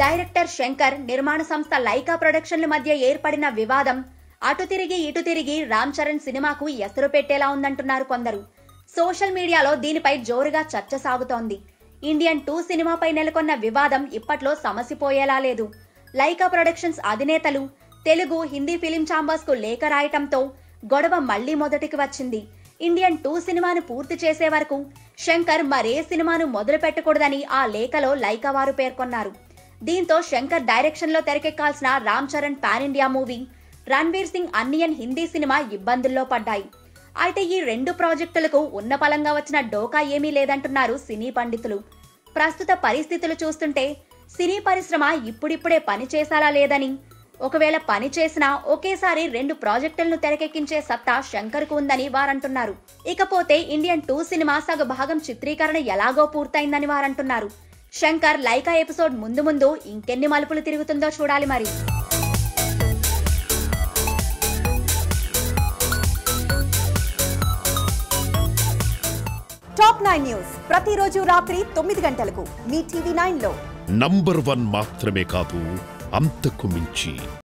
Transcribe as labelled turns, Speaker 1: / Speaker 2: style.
Speaker 1: director Shankar నిర్మాణ సంస్థ Lyca ప్రొడక్షన్ల మధ్య ఏర్పడిన వివాదం అటు తిరిగి ఇటు తిరిగి రామ్ చరణ్ సినిమాకు ఎసరు పెట్టేలా ఉందంటున్నారు కొందరు సోషల్ మీడియాలో దీనిపై జోరుగా చర్చ సాగుతోంది ఇండియన్ టూ సినిమాపై నెలకొన్న వివాదం ఇప్పట్లో సమసిపోయేలా లేదు లైకా ప్రొడక్షన్స్ అధినేతలు తెలుగు హిందీ ఫిలిం ఛాంబర్స్ కు లేఖ రాయటంతో గొడవ మళ్లీ మొదటికి వచ్చింది ఇండియన్ టూ సినిమాను పూర్తి చేసే వరకు శంకర్ మరే సినిమాను మొదలు పెట్టకూడదని ఆ లేఖలో లైకా వారు పేర్కొన్నారు దీంతో శంకర్ డైరెక్షన్ లో తెరకెక్కాల్సిన Ram Charan pan India movie Ranveer Singh Anniyan Hindi cinema ఇబ్బందుల్లో పడ్డాయి అయితే ఈ రెండు ప్రాజెక్టులకు ఉన్నపలంగా వచ్చిన డోకా ఏమీ లేదంటున్నారు సినీ పండితులు ప్రస్తుత పరిస్థితులు చూస్తుంటే సినీ పరిశ్రమ ఇప్పుడిప్పుడే పని చేసాలా లేదని ఒకవేళ పని చేసినా ఒకేసారి రెండు ప్రాజెక్టులను తెరకెక్కించే సత్తా శంకర్ కు ఉందని వారంటున్నారు ఇకపోతే ఇండియన్ టూ సినిమా సగ భాగం చిత్రీకరణ ఎలాగో పూర్తయిందని వారంటున్నారు శంకర్ లైకా ఎపిసోడ్ ముందు ముందు ఇంకెన్ని మలుపులు తిరుగుతుందో చూడాలి మరి
Speaker 2: టాప్ నైన్ న్యూస్ ప్రతిరోజు రాత్రి తొమ్మిది గంటలకు మీ టీవీ నైన్ లో
Speaker 3: నంబర్ వన్ మాత్రమే కాదు అంతకు మించి